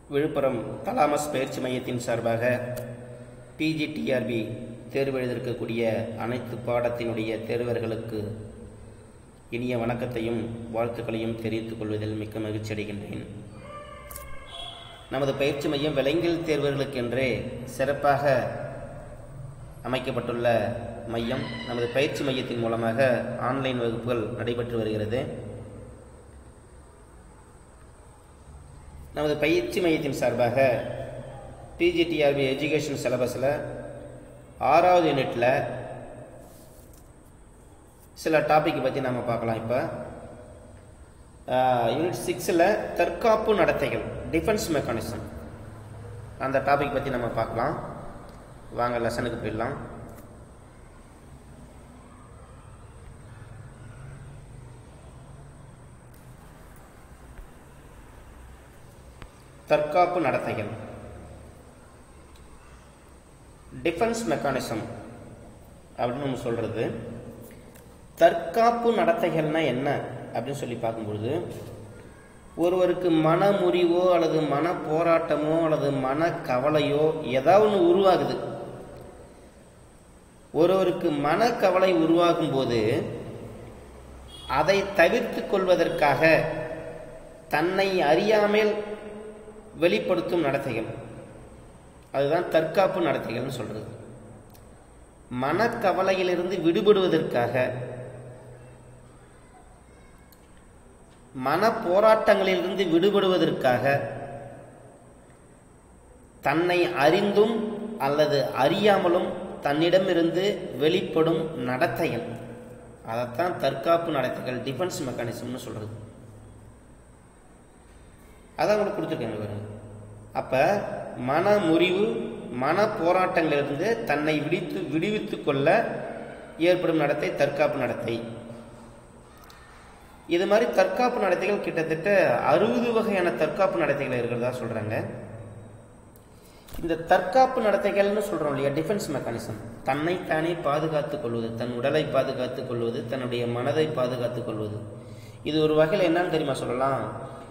Villupuram thalamus பயிற்சி மையத்தின் சார்பாக பிஜிடிஆர்பி தேர்வு எழுதியிருக்கக்கூடிய அனைத்து பாடத்தினுடைய தேர்வர்களுக்கு இனிய வணக்கத்தையும் வாழ்த்துக்களையும் தெரிவித்துக் கொள்வதில் மிக்க மகிழ்ச்சி அடைகின்றேன் நமது பயிற்சி மையம் விலங்கியல் தேர்வர்களுக்கென்றே சிறப்பாக அமைக்கப்பட்டுள்ள மையம் நமது பயிற்சி மையத்தின் மூலமாக ஆன்லைன் வகுப்புகள் நடைபெற்று வருகிறது நமது பயிற்சி மையத்தின் சார்பாக பிஜிடிஆர்பி எஜுகேஷன் சிலபஸில் ஆறாவது யூனிட்டில் சில டாபிக் பற்றி நம்ம பார்க்கலாம் இப்போ யூனிட் சிக்ஸில் தற்காப்பு நடத்தைகள் டிஃபென்ஸ் மெக்கானிசம் அந்த டாபிக் பற்றி நம்ம பார்க்கலாம் வாங்க லெசனுக்கு போயிடலாம் தற்காப்பு நடத்தைகள் டிஃபென்ஸ் மெக்கானிசம் அப்படின்னு நம்ம சொல்கிறது தற்காப்பு நடத்தைகள்னா என்ன அப்படின்னு சொல்லி பார்க்கும்பொழுது ஒருவருக்கு மன முறிவோ அல்லது மன போராட்டமோ அல்லது மன கவலையோ ஏதாவது ஒன்று உருவாகுது ஒருவருக்கு மனக்கவலை உருவாகும் போது அதை தவிர்த்து கொள்வதற்காக தன்னை அறியாமல் வெளிப்படுத்தும் நடத்தைகள் அதுதான் தற்காப்பு நடத்தைகள்னு சொல்றது மனக்கவலையிலிருந்து விடுபடுவதற்காக மன போராட்டங்களிலிருந்து விடுபடுவதற்காக தன்னை அறிந்தும் அல்லது அறியாமலும் தன்னிடமிருந்து வெளிப்படும் நடத்தைகள் அதைத்தான் தற்காப்பு நடத்தைகள் டிஃபென்ஸ் மெக்கானிசம்னு சொல்றது அதான் உங்களுக்கு கொடுத்துருக்காங்க பாருங்க அப்ப மன முறிவு மன போராட்டங்களிலிருந்து தன்னை விடித்து விடுவித்து கொள்ள ஏற்படும் நடத்தை தற்காப்பு நடத்தை இது மாதிரி தற்காப்பு நடத்தைகள் கிட்டத்தட்ட அறுபது வகையான தற்காப்பு நடத்தைகள் இருக்கிறதா சொல்றாங்க இந்த தற்காப்பு நடத்தைகள்னு சொல்றோம் இல்லையா டிஃபென்ஸ் மெக்கானிசம் தன்னைத்தானே பாதுகாத்துக் கொள்வது தன் உடலை பாதுகாத்துக் கொள்வது தன்னுடைய மனதை பாதுகாத்துக் கொள்வது இது ஒரு வகையில் என்னன்னு தெரியுமா சொல்லலாம்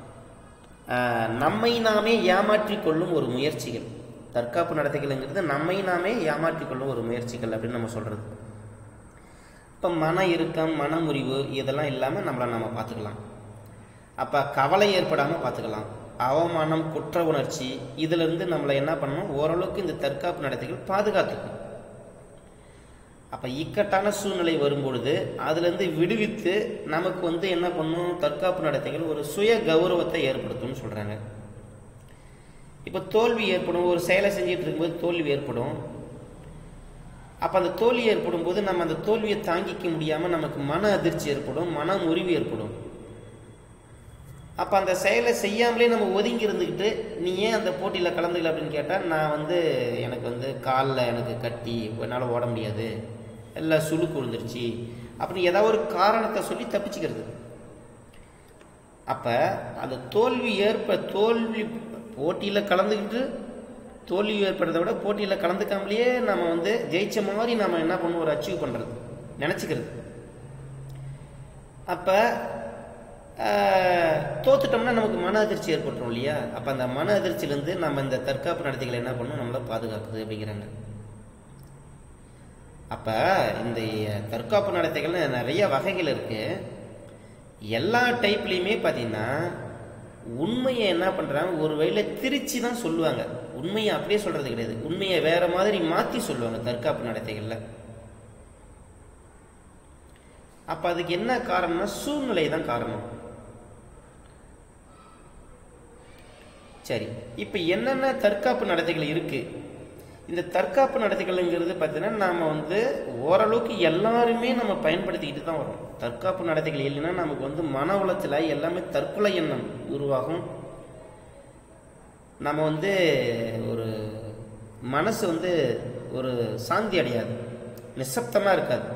நம்மை நாமே ஏமாற்றிக் கொள்ளும் ஒரு முயற்சிகள் தற்காப்பு நடத்தைகள்ங்கிறது நம்மை நாமே ஏமாற்றிக் கொள்ளும் ஒரு முயற்சிகள் அப்படின்னு நம்ம சொல்றது இப்போ மன இறுக்கம் மன முறிவு இதெல்லாம் இல்லாமல் நம்மளை நம்ம பார்த்துக்கலாம் அப்போ கவலை ஏற்படாமல் பார்த்துக்கலாம் அவமானம் குற்ற உணர்ச்சி இதிலிருந்து நம்மளை என்ன பண்ணணும் ஓரளவுக்கு இந்த தற்காப்பு நடத்தைகள் பாதுகாத்துக்கும் அப்போ இக்கட்டான சூழ்நிலை வரும்பொழுது அதுலேருந்து விடுவித்து நமக்கு வந்து என்ன பண்ணும் தற்காப்பு நடத்தைகள் ஒரு சுய கௌரவத்தை ஏற்படுத்தும்னு சொல்கிறாங்க இப்போ தோல்வி ஏற்படும் ஒரு செயலை செஞ்சுட்டு இருக்கும்போது தோல்வி ஏற்படும் அப்போ அந்த தோல்வி ஏற்படும் போது நம்ம அந்த தோல்வியை தாங்கிக்க முடியாமல் நமக்கு மன அதிர்ச்சி ஏற்படும் மன முறிவு ஏற்படும் அப்போ அந்த செயலை செய்யாமலே நம்ம ஒதுங்கி இருந்துக்கிட்டு நீ ஏன் அந்த போட்டியில் கலந்துக்கல அப்படின்னு கேட்டால் நான் வந்து எனக்கு வந்து காலில் எனக்கு கட்டி என்னால் ஓட முடியாது எல்லாம் சுழுக்கு விழுந்துருச்சு அப்படின்னு ஏதாவது ஒரு காரணத்தை சொல்லி தப்பிச்சுக்கிறது அப்போ அந்த தோல்வி ஏற்ப தோல்வி போட்டியில் கலந்துக்கிட்டு தோல்வி ஏற்படுறத விட போட்டியில் கலந்துக்காமலேயே நம்ம வந்து ஜெயிச்ச மாதிரி நம்ம என்ன பண்ணுவோம் ஒரு அச்சீவ் பண்ணுறது நினச்சிக்கிறது அப்போ தோத்துட்டோம்னா நமக்கு மன அதிர்ச்சி ஏற்பட்டுரும் இல்லையா அப்போ அந்த மன அதிர்ச்சியிலேருந்து நம்ம இந்த தற்காப்பு நடத்தைகளை என்ன பண்ணணும் நம்மளை பாதுகாக்குது அப்படிங்கிறாங்க அப்போ இந்த தற்காப்பு நடத்தைகள்னு நிறைய வகைகள் இருக்கு எல்லா டைப்லேயுமே பார்த்தீங்கன்னா உண்மையை என்ன பண்ணுறாங்க ஒரு வழியில் திரிச்சு தான் சொல்லுவாங்க உண்மையை அப்படியே சொல்கிறது கிடையாது உண்மையை வேற மாதிரி மாற்றி சொல்லுவாங்க தற்காப்பு நடத்தைகளில் அப்போ அதுக்கு என்ன காரணம்னா சூழ்நிலை தான் காரணம் சரி இப்போ என்னென்ன தற்காப்பு நடத்தைகள் இருக்கு இந்த தற்காப்பு நடத்தைகள்ங்கிறது பார்த்தீங்கன்னா நாம் வந்து ஓரளவுக்கு எல்லாருமே நம்ம பயன்படுத்திக்கிட்டு தான் வரோம் தற்காப்பு நடத்தைகள் இல்லைன்னா நமக்கு வந்து மன உளத்தில் எல்லாமே தற்கொலை எண்ணம் உருவாகும் நம்ம வந்து ஒரு மனசு வந்து ஒரு சாந்தி அடையாது நிசப்தமாக இருக்காது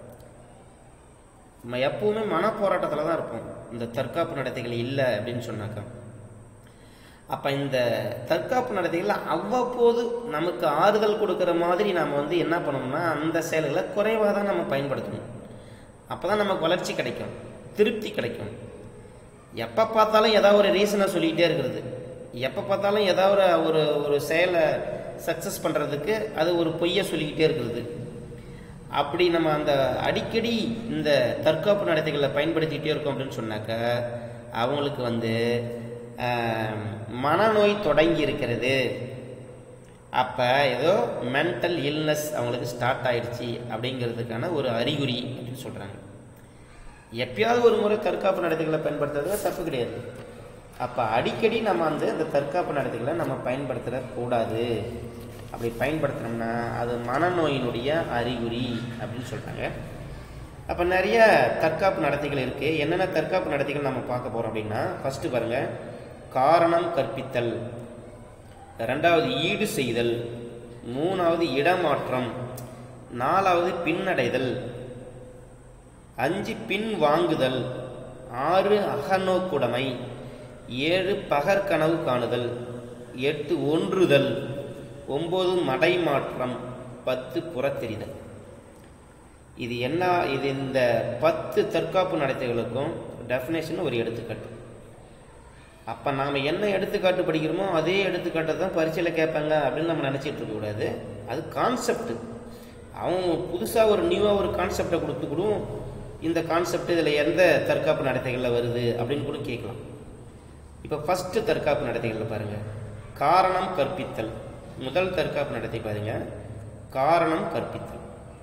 நம்ம எப்பவுமே மன போராட்டத்தில் தான் இருப்போம் இந்த தற்காப்பு நடத்தைகள் இல்லை அப்படின்னு சொன்னாக்கா அப்போ இந்த தற்காப்பு நடத்தைகள் அவ்வப்போது நமக்கு ஆறுதல் கொடுக்குற மாதிரி நாம் வந்து என்ன பண்ணணும்னா அந்த செயல்களை குறைவாக தான் நம்ம பயன்படுத்தணும் அப்போ தான் நமக்கு வளர்ச்சி கிடைக்கும் திருப்தி கிடைக்கும் எப்போ பார்த்தாலும் ஏதாவது ஒரு ரீசனை சொல்லிக்கிட்டே இருக்கிறது எப்போ பார்த்தாலும் ஏதாவது ஒரு- ஒரு ஒரு செயலை சக்ஸஸ் பண்ணுறதுக்கு அது ஒரு பொய்யை சொல்லிக்கிட்டே இருக்கிறது அப்படி நம்ம அந்த அடிக்கடி இந்த தற்காப்பு நடத்தைகளை பயன்படுத்திக்கிட்டே இருக்கோம் அப்படின்னு சொன்னாக்க அவங்களுக்கு வந்து ஆஹ், மனநோய் தொடங்கி இருக்கிறது அப்போ ஏதோ மென்டல் இல்னஸ் அவங்களுக்கு ஸ்டார்ட் ஆயிடுச்சு அப்படிங்கிறதுக்கான ஒரு அறிகுறி அப்படின்னு சொல்கிறாங்க எப்பயாவது ஒரு முறை தற்காப்பு நடத்தைகளை பயன்படுத்துறது தப்பு கிடையாது அப்போ அடிக்கடி நம்ம வந்து அந்த தற்காப்பு நடத்தைகளை நம்ம பயன்படுத்தக்கூடாது அப்படி பயன்படுத்தினோம்னா அது மனநோயினுடைய அறிகுறி அப்படின்னு சொல்கிறாங்க அப்போ நிறைய தற்காப்பு நடத்தைகள் இருக்குது என்னென்ன தற்காப்பு நடத்தைகள் நம்ம பார்க்க போகிறோம் அப்படின்னா ஃபஸ்ட்டு பாருங்கள் காரணம் கற்பித்தல் ரெண்டாவது ஈடு செய்தல் மூணாவது இடமாற்றம் நாலாவது பின்னடைதல் அஞ்சு பின் வாங்குதல் ஆறு அகநோக்குடைமை ஏழு பகற்கனவு காணுதல் எட்டு ஒன்றுதல் ஒம்பது மடைமாற்றம் பத்து புறத்தெரிதல் இது என்ன இது இந்த பத்து தற்காப்பு நடத்தைகளுக்கும் டெஃபினேஷன் ஒரு எடுத்துக்காட்டு அப்போ நாம் என்ன எடுத்துக்காட்டு படிக்கிறோமோ அதே எடுத்துக்காட்டை தான் பரீட்சையில் கேட்பாங்க அப்படின்னு நம்ம நினச்சிட்டு இருக்கக்கூடாது அது கான்செப்ட் அவங்க புதுசாக ஒரு நியூவாக ஒரு கான்செப்டை கொடுத்து கூட இந்த கான்செப்ட் இதில் எந்த தற்காப்பு நடத்தைகளில் வருது அப்படின்னு கூட கேட்கலாம் இப்போ ஃபஸ்ட்டு தற்காப்பு நடத்தைகளில் பாருங்கள் காரணம் கற்பித்தல் முதல் தற்காப்பு நடத்தை பாருங்க காரணம் கற்பித்தல்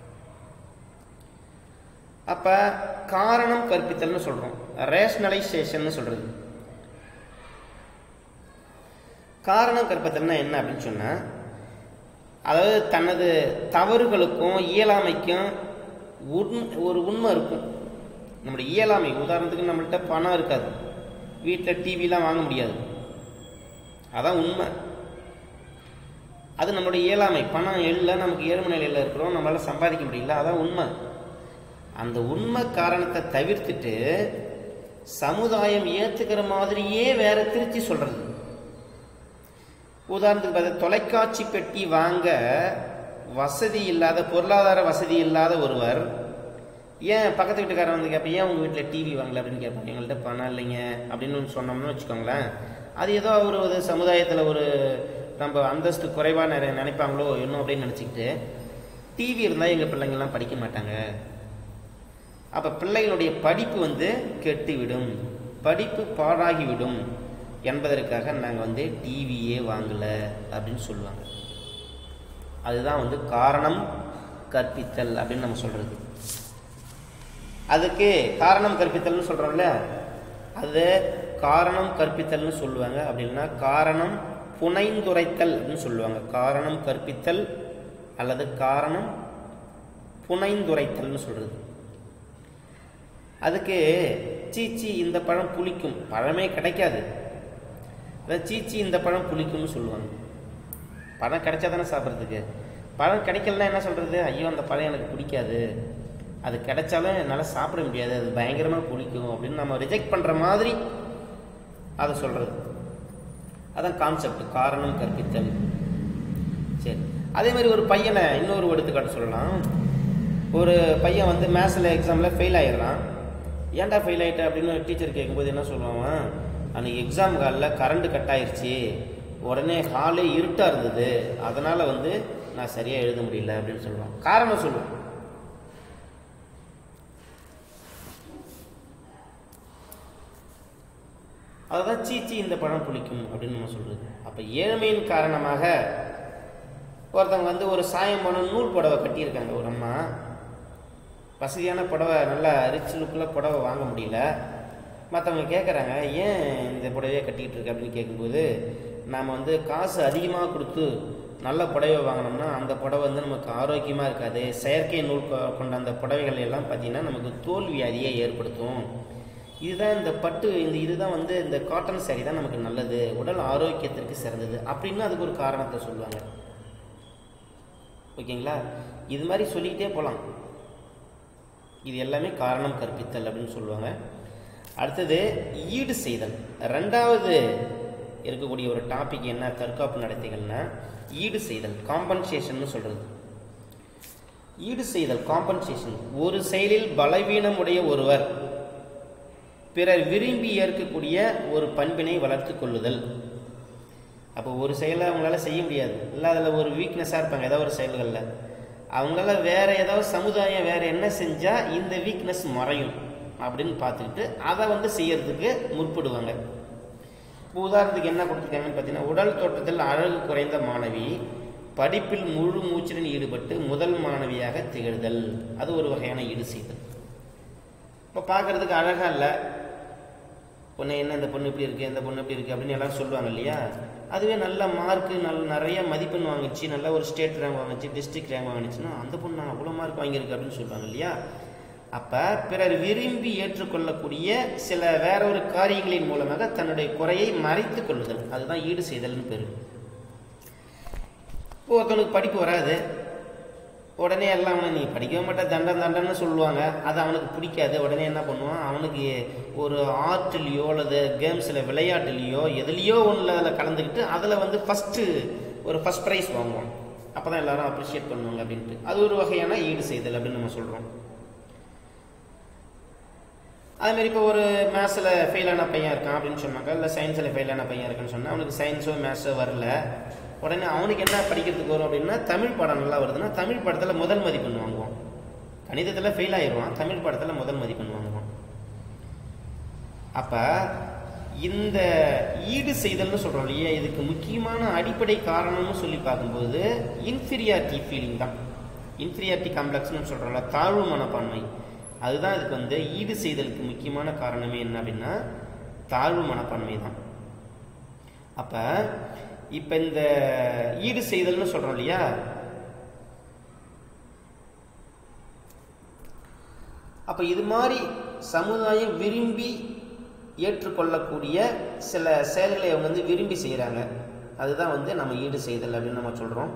அப்போ காரணம் கற்பித்தல்னு சொல்கிறோம் ரேஷனலைசேஷன் சொல்கிறது காரணம் கற்பித்தல்னா என்ன அப்படின்னு சொன்னால் அதாவது தனது தவறுகளுக்கும் இயலாமைக்கும் உண் ஒரு உண்மை இருக்கும் நம்முடைய இயலாமை உதாரணத்துக்கு நம்மள்ட்ட பணம் இருக்காது வீட்டில் டிவிலாம் வாங்க முடியாது அதான் உண்மை அது நம்மளுடைய இயலாமை பணம் இல்லை நமக்கு ஏழ்மை நிலையில் இருக்கிறோம் நம்மளால் சம்பாதிக்க முடியல அதான் உண்மை அந்த உண்மை காரணத்தை தவிர்த்துட்டு சமுதாயம் ஏற்றுக்கிற மாதிரியே வேற திருச்சி சொல்றது உதாரணத்துக்கு பார்த்தா தொலைக்காட்சி பெட்டி வாங்க வசதி இல்லாத பொருளாதார வசதி இல்லாத ஒருவர் ஏன் பக்கத்து வீட்டுக்காரன் வந்து கேட்பேன் ஏன் உங்கள் வீட்டில் டிவி வாங்கல அப்படின்னு கேட்பாங்க எங்கள்கிட்ட பணம் இல்லைங்க அப்படின்னு ஒன்று சொன்னோம்னு வச்சுக்கோங்களேன் அது ஏதோ அவர் ஒரு சமுதாயத்தில் ஒரு நம்ம அந்தஸ்து குறைவாக நினை நினைப்பாங்களோ இன்னும் அப்படின்னு நினச்சிக்கிட்டு டிவி இருந்தால் எங்கள் பிள்ளைங்கள்லாம் படிக்க மாட்டாங்க அப்போ பிள்ளைகளுடைய படிப்பு வந்து கெட்டுவிடும் படிப்பு பாழாகிவிடும் என்பதற்காக நாங்கள் வந்து டிவியே வாங்கலை அப்படின்னு சொல்லுவாங்க அதுதான் வந்து காரணம் கற்பித்தல் அப்படின்னு நம்ம சொல்கிறது அதுக்கு காரணம் கற்பித்தல்னு சொல்கிறோம்ல அது காரணம் கற்பித்தல்னு சொல்லுவாங்க அப்படின்னா காரணம் புனைந்துரைத்தல் அப்படின்னு சொல்லுவாங்க காரணம் கற்பித்தல் அல்லது காரணம் புனைந்துரைத்தல்னு சொல்கிறது அதுக்கு சீச்சி இந்த பழம் புளிக்கும் பழமே கிடைக்காது அதான் சீச்சி இந்த பழம் புளிக்கும்னு சொல்லுவாங்க பழம் கிடைச்சா தானே சாப்பிட்றதுக்கு பழம் கிடைக்கலன்னா என்ன சொல்கிறது ஐயோ அந்த பழம் எனக்கு பிடிக்காது அது கிடைச்சாலும் என்னால் சாப்பிட முடியாது அது பயங்கரமாக பிடிக்கும் அப்படின்னு நம்ம ரிஜெக்ட் பண்ணுற மாதிரி அதை சொல்கிறது அதான் கான்செப்ட் காரணம் கற்பித்தல் சரி அதே மாதிரி ஒரு பையனை இன்னொரு எடுத்துக்காட்டு சொல்லலாம் ஒரு பையன் வந்து மேத்ஸில் எக்ஸாமில் ஃபெயில் ஆயிடுறான் ஏன்டா ஃபெயில் ஆகிட்ட அப்படின்னு டீச்சர் கேட்கும்போது என்ன சொல்லுவான் அன்றைக்கி எக்ஸாம் காலில் கரண்ட் கட் ஆயிருச்சு உடனே ஹாலே இருட்டாக இருந்தது அதனால் வந்து நான் சரியாக எழுத முடியல அப்படின்னு சொல்லுவான் காரணம் சொல்லுவான் அதுதான் சீச்சி இந்த பழம் புளிக்கும் அப்படின்னு நம்ம சொல்கிறது அப்போ ஏழ்மையின் காரணமாக ஒருத்தவங்க வந்து ஒரு சாயம் போன நூல் புடவை கட்டியிருக்காங்க ஒரு அம்மா வசதியான புடவை நல்லா ரிச் லுக்கில் புடவை வாங்க முடியல மற்றவங்க கேட்குறாங்க ஏன் இந்த புடவையை கட்டிக்கிட்டு இருக்க அப்படின்னு கேட்கும்போது நாம் வந்து காசு அதிகமாக கொடுத்து நல்ல புடவை வாங்கினோம்னா அந்த புடவை வந்து நமக்கு ஆரோக்கியமாக இருக்காது செயற்கை நூல் கொ- கொண்ட அந்த புடவைகள் எல்லாம் பார்த்திங்கன்னா நமக்கு தோல் வியாதியை ஏற்படுத்தும் இதுதான் இந்த பட்டு இந்த இதுதான் வந்து இந்த காட்டன் saree தான் நமக்கு நல்லது உடல் ஆரோக்கியத்திற்கு சிறந்தது அப்படின்னு அதுக்கு ஒரு காரணத்தை சொல்லுவாங்க ஓகேங்களா இது மாதிரி சொல்லிக்கிட்டே போகலாம் இது எல்லாமே காரணம் கற்பித்தல் அப்படின்னு சொல்லுவாங்க அடுத்தது ஈடு செய்தல் ரெண்டாவது இருக்கக்கூடிய ஒரு டாபிக் என்ன தற்காப்பு நடத்தைகள்னா ஈடு செய்தல் காம்பன்சேஷன் சொல்றது ஈடு செய்தல் காம்பன்சேஷன் ஒரு செயலில் பலவீனமுடைய ஒருவர் பிறர் விரும்பி ஏற்கக்கூடிய ஒரு பண்பினை வளர்த்து கொள்ளுதல் அப்போ ஒரு செயலை அவங்களால செய்ய முடியாது இல்லை அதில் ஒரு வீக்னஸாக இருப்பாங்க ஏதோ ஒரு செயல்களில் அவங்களால வேற ஏதாவது சமுதாயம் வேற என்ன செஞ்சால் இந்த வீக்னஸ் மறையும் அப்படின்னு பார்த்துக்கிட்டு அதை வந்து செய்யறதுக்கு முற்படுவாங்க இப்போ உதாரணத்துக்கு என்ன கொடுத்துருக்காங்கன்னு பார்த்தீங்கன்னா உடல் தோற்றத்தில் அழகு குறைந்த மாணவி படிப்பில் முழு மூச்சுடன் ஈடுபட்டு முதல் மாணவியாக திகழ்தல் அது ஒரு வகையான ஈடு செய்தல் இப்போ பார்க்கறதுக்கு அழகா இல்லை பொண்ணு என்ன இந்த பொண்ணு இப்படி இருக்கு இந்த பொண்ணு இப்படி இருக்கு அப்படின்னு எல்லாரும் சொல்லுவாங்க இல்லையா அதுவே நல்ல மார்க்கு நல்ல நிறைய மதிப்பெண் வாங்குச்சு நல்ல ஒரு ஸ்டேட் ரேங்க் வாங்குச்சு டிஸ்ட்ரிக்ட் ரேங்க் வாங்குச்சுன்னா அந்த பொண்ணு நான் அவ்வளோ மார்க் வாங்கியிருக்கு அப்படின்னு சொல்லுவாங்க இல்லையா அப்போ பிறர் விரும்பி ஏற்றுக்கொள்ளக்கூடிய சில வேற ஒரு காரியங்களின் மூலமாக தன்னுடைய குறையை மறைத்து கொள்ளுதல் அதுதான் ஈடு செய்தல்னு பேரு இப்போ ஒருத்தனுக்கு படிப்பு வராது உடனே எல்லாம் அவனை நீ படிக்கவே மாட்ட தண்டன் தண்டன்னு சொல்லுவாங்க அது அவனுக்கு பிடிக்காது உடனே என்ன பண்ணுவான் அவனுக்கு ஒரு ஆர்ட்லேயோ அல்லது கேம்ஸில் விளையாட்டுலேயோ எதுலேயோ ஒன்றில் அதில் கலந்துக்கிட்டு அதில் வந்து ஃபஸ்ட்டு ஒரு ஃபஸ்ட் ப்ரைஸ் வாங்குவான் அப்போ தான் எல்லாரும் அப்ரிஷியேட் பண்ணுவாங்க அப்படின்ட்டு அது ஒரு வகையான ஈடு செய்தல் அப்படின்னு நம்ம சொல்கிறோம் அதுமாரி இப்போ ஒரு மேத்ஸில் ஃபெயிலான பையன் இருக்கான் அப்படின்னு சொன்னாக்கா இல்லை சயின்ஸில் ஃபெயிலான பையன் இருக்குன்னு சொன்னால் அவனுக்கு சயின்ஸோ மேத்ஸோ வரல உடனே அவனுக்கு என்ன படிக்கிறதுக்கு வரும் அப்படின்னா தமிழ் பாடம் நல்லா வருதுன்னா தமிழ் பாடத்தில் முதல் மதிப்பெண் வாங்குவான் கணிதத்தில் ஃபெயில் ஆயிடுவான் தமிழ் பாடத்தில் முதல் மதிப்பெண் வாங்குவான் அப்போ இந்த ஈடு செய்தல்னு சொல்கிறோம் இல்லையா இதுக்கு முக்கியமான அடிப்படை காரணம்னு சொல்லி பார்க்கும்போது இன்ஃபீரியாரிட்டி ஃபீலிங் தான் இன்ஃபீரியாரிட்டி காம்ப்ளெக்ஸ்னு சொல்கிறோம்ல தாழ்வு மனப்பான்மை அதுதான் இதுக்கு வந்து ஈடு செய்தலுக்கு முக்கியமான காரணமே என்ன அப்படின்னா தாழ்வு மனப்பான்மை தான் அப்போ இப்போ இந்த ஈடு செய்தல்னு சொல்கிறோம் இல்லையா அப்போ இது மாதிரி சமுதாயம் விரும்பி ஏற்றுக்கொள்ளக்கூடிய சில செயல்களை அவங்க வந்து விரும்பி செய்கிறாங்க அதுதான் வந்து நம்ம ஈடு செய்தல் அப்படின்னு நம்ம சொல்கிறோம்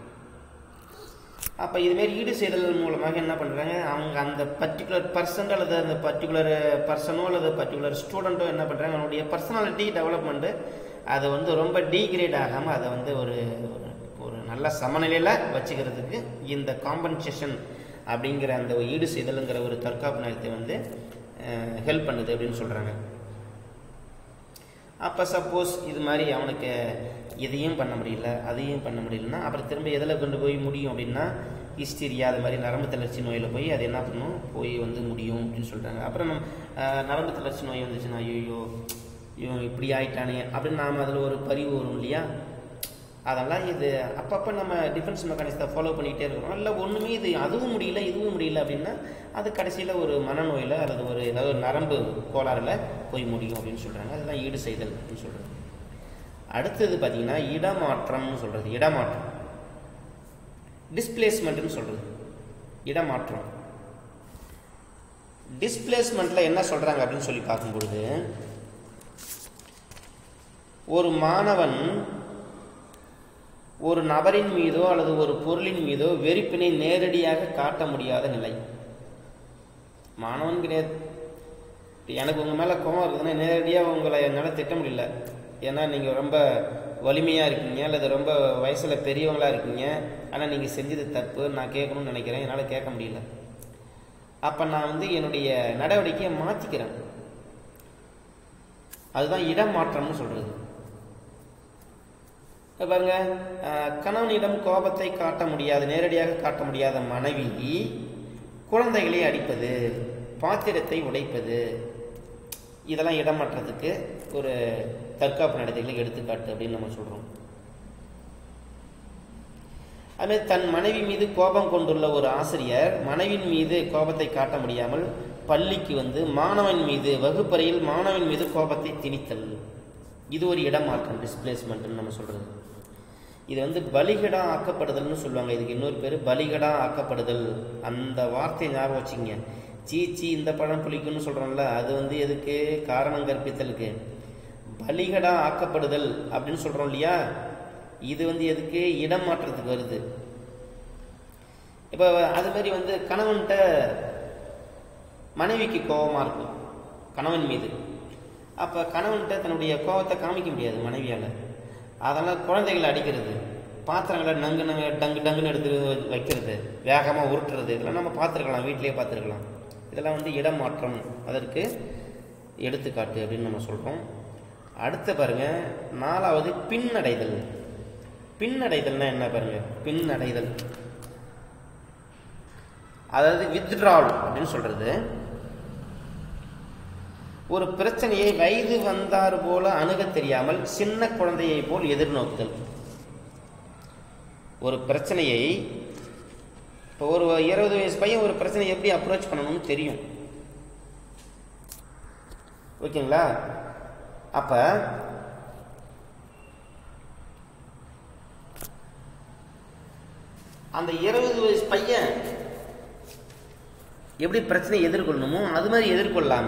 அப்போ இதுமாரி ஈடு செய்தல் மூலமாக என்ன பண்ணுறாங்க அவங்க அந்த பர்டிகுலர் பர்சன் அல்லது அந்த பர்டிகுலர் பர்சனோ அல்லது பர்டிகுலர் ஸ்டூடெண்ட்டோ என்ன பண்ணுறாங்க அவனுடைய பர்சனாலிட்டி டெவலப்மெண்ட்டு அதை வந்து ரொம்ப டீக்ரேட் ஆகாமல் அதை வந்து ஒரு ஒரு- ஒரு நல்ல சமநிலையில் வச்சுக்கிறதுக்கு இந்த காம்பன்சேஷன் அப்படிங்கிற அந்த ஈடு செய்தலுங்கிற ஒரு தற்காப்பு நேரத்தை வந்து ஹெல்ப் பண்ணுது அப்படின்னு சொல்கிறாங்க அப்போ சப்போஸ் இது மாதிரி அவனுக்கு இதையும் பண்ண முடியல அதையும் பண்ண முடியலன்னா அப்புறம் திரும்ப எதில் கொண்டு போய் முடியும் அப்படின்னா ஹிஸ்டீரியா அது மாதிரி நரம்பு தளர்ச்சி நோயில் போய் அது என்ன பண்ணும் போய் வந்து முடியும் அப்படின்னு சொல்கிறாங்க அப்புறம் நம்ம அஹ், நரம்பு தளர்ச்சி நோய் வந்துச்சுன்னா ஐயோ இவன் இப்படி ஆயிட்டானே அப்படின்னு நாம் அதில் ஒரு பரிவு வரும் இல்லையா அதெல்லாம் இது அப்பப்போ நம்ம டிஃபென்ஸ் மெக்கானிசத்தை ஃபாலோ பண்ணிகிட்டே இருக்கிறோம் இல்லை ஒன்றுமே இது அதுவும் முடியல இதுவும் முடியல அப்படின்னா அது கடைசியில் ஒரு மனநோயில் அல்லது ஒரு ஏதாவது ஒரு நரம்பு கோளாறில் போய் முடியும் அப்படின்னு சொல்கிறாங்க அதுதான் ஈடு செய்தல் அப்படின்னு சொல்கிறது அடுத்தது பார்த்தீங்கன்னா இடமாற்றம்னு சொல்கிறது இடமாற்றம் டிஸ்பிளேஸ்மெண்ட்னு சொல்கிறது இடமாற்றம் டிஸ்பிளேஸ்மெண்ட்டில் என்ன சொல்கிறாங்க அப்படின்னு சொல்லி பார்க்கும்பொழுது ஒரு மாணவன் ஒரு நபரின் மீதோ அல்லது ஒரு பொருளின் மீதோ வெறுப்பினை நேரடியாக காட்ட முடியாத நிலை மாணவன் கிடையாது இப்ப எனக்கு உங்கள் மேலே கோவம் இருக்குதுன்னா நேரடியாக உங்களை என்னால் திட்ட முடியல ஏன்னா நீங்கள் ரொம்ப வலிமையாக இருக்கீங்க அல்லது ரொம்ப வயசில் பெரியவங்களா இருக்கீங்க ஆனால் நீங்கள் செஞ்சது தப்பு நான் கேட்கணும்னு நினைக்கிறேன் என்னால் கேட்க முடியல அப்போ நான் வந்து என்னுடைய நடவடிக்கையை மாற்றிக்கிறேன் அதுதான் இடமாற்றம்னு சொல்கிறது இப்ப பாருங்க அஹ், கணவனிடம் கோபத்தை காட்ட முடியாத நேரடியாக காட்ட முடியாத மனைவி குழந்தைகளை அடிப்பது பாத்திரத்தை உடைப்பது இதெல்லாம் இடமாற்றத்துக்கு ஒரு தற்காப்பு நடத்தைகளை எடுத்துக்காட்டு அப்படின்னு நம்ம சொல்றோம் அதுமாதிரி தன் மனைவி மீது கோபம் கொண்டுள்ள ஒரு ஆசிரியர் மனைவின் மீது கோபத்தை காட்ட முடியாமல் பள்ளிக்கு வந்து மாணவன் மீது வகுப்பறையில் மாணவன் மீது கோபத்தை திணித்தல் இது ஒரு இடமாற்றம் டிஸ்பிளேஸ்மெண்ட்னு நம்ம சொல்றது இது வந்து பலிகடா ஆக்கப்படுதல்னு சொல்லுவாங்க இதுக்கு இன்னொரு பேர் பலிகடா ஆக்கப்படுதல் அந்த வார்த்தையை ஞாபகம் வச்சுங்க சீச்சி இந்த பழம் புளிக்கும்னு சொல்றோம்ல அது வந்து எதுக்கு காரணம் கற்பித்தலுக்கு பலிகடா ஆக்கப்படுதல் அப்படின்னு சொல்றோம் இல்லையா இது வந்து எதுக்கு இடம் மாற்றத்துக்கு வருது இப்போ அது மாதிரி வந்து கணவன்கிட்ட மனைவிக்கு கோபமா இருக்கும் கணவன் மீது அப்போ கணவன்கிட்ட தன்னுடைய கோபத்தை காமிக்க முடியாது மனைவியால் அதெல்லாம் குழந்தைகளை அடிக்கிறது பாத்திரங்களை நங்கு நங்கு டங்கு டங்குன்னு எடுத்து வைக்கிறது வேகமாக உருட்டுறது இதெல்லாம் நம்ம பார்த்துருக்கலாம் வீட்டிலேயே பார்த்துருக்கலாம் இதெல்லாம் வந்து இடமாற்றம் அதற்கு எடுத்துக்காட்டு அப்படின்னு நம்ம சொல்கிறோம் அடுத்த பாருங்க நாலாவது பின்னடைதல் பின்னடைதல்னா என்ன பாருங்க பின்னடைதல் அதாவது வித்ட்ரால் அப்படின்னு சொல்றது ஒரு பிரச்சனையை வயது வந்தார் போல அணுகத் தெரியாமல் சின்ன குழந்தையை போல் எதிர்நோக்குதல் ஒரு பிரச்சனையை இப்போ ஒரு இருபது வயசு பையன் ஒரு பிரச்சனையை எப்படி அப்ரோச் பண்ணணும்னு தெரியும் ஓகேங்களா அப்ப அந்த இருபது வயசு பையன் எப்படி பிரச்சனை எதிர்கொள்ளணுமோ அது மாதிரி எதிர்கொள்ளாம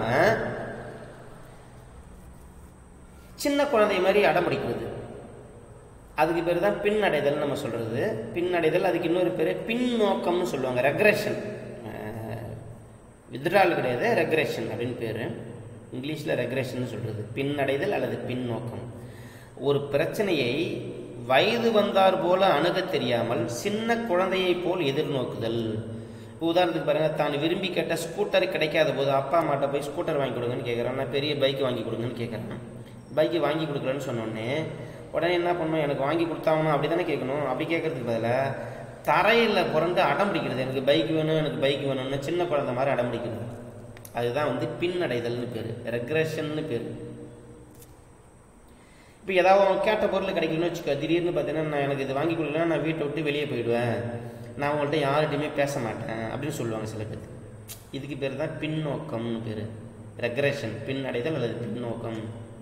சின்ன குழந்தை மாதிரி அடம்பிடிக்கிறது அதுக்கு பேர் தான் பின்னடைதல் நம்ம சொல்றது பின்னடைதல் அதுக்கு இன்னொரு பேர் பின்னோக்கம்னு சொல்லுவாங்க ரெக்ரெஷன் வித்ரால் கிடையாது ரெக்ரெஷன் அப்படின்னு பேர் இங்கிலீஷில் ரெக்ரெஷன் சொல்றது பின்னடைதல் அல்லது பின்னோக்கம் ஒரு பிரச்சனையை வயது வந்தார் போல அணுகத் தெரியாமல் சின்ன குழந்தையைப் போல் எதிர்நோக்குதல் இப்போ உதாரணத்துக்கு பாருங்க தான் விரும்பி கேட்ட ஸ்கூட்டர் கிடைக்காத போது அப்பா அம்மாட்ட போய் ஸ்கூட்டர் வாங்கி கொடுங்கன்னு கேட்குறான் நான் பெரிய பைக் வாங்கி கொடுங்கன்னு கேட்குறேன் பைக்கு வாங்கி கொடுக்குறேன்னு சொன்னோடனே உடனே என்ன பண்ணணும் எனக்கு வாங்கி கொடுத்தாகணும் அப்படி தானே கேட்கணும் அப்படி கேட்கறதுக்கு பதிலாக தரையில் புரண்டு அடம் பிடிக்கிறது எனக்கு பைக் வேணும் எனக்கு பைக் வேணும்னு சின்ன குழந்தை மாதிரி அடம் பிடிக்கிறது அதுதான் வந்து பின்னடைதல்னு பேர் ரெக்ரெஷன்னு பேர் இப்போ ஏதாவது அவன் கேட்ட பொருள் கிடைக்கணும்னு வச்சுக்கோ திடீர்னு பார்த்தீங்கன்னா நான் எனக்கு இது வாங்கி கொடுக்கலன்னா நான் வீட்டை விட்டு வெளியே போயிடுவேன் நான் உங்கள்கிட்ட யார்கிட்டையுமே பேச மாட்டேன் அப்படின்னு சொல்லுவாங்க சில பேர் இதுக்கு பேர் தான் பின்னோக்கம்னு பேர் ரெக்ரெஷன் பின்னடைதல் அல்லது பின்னோக்கம்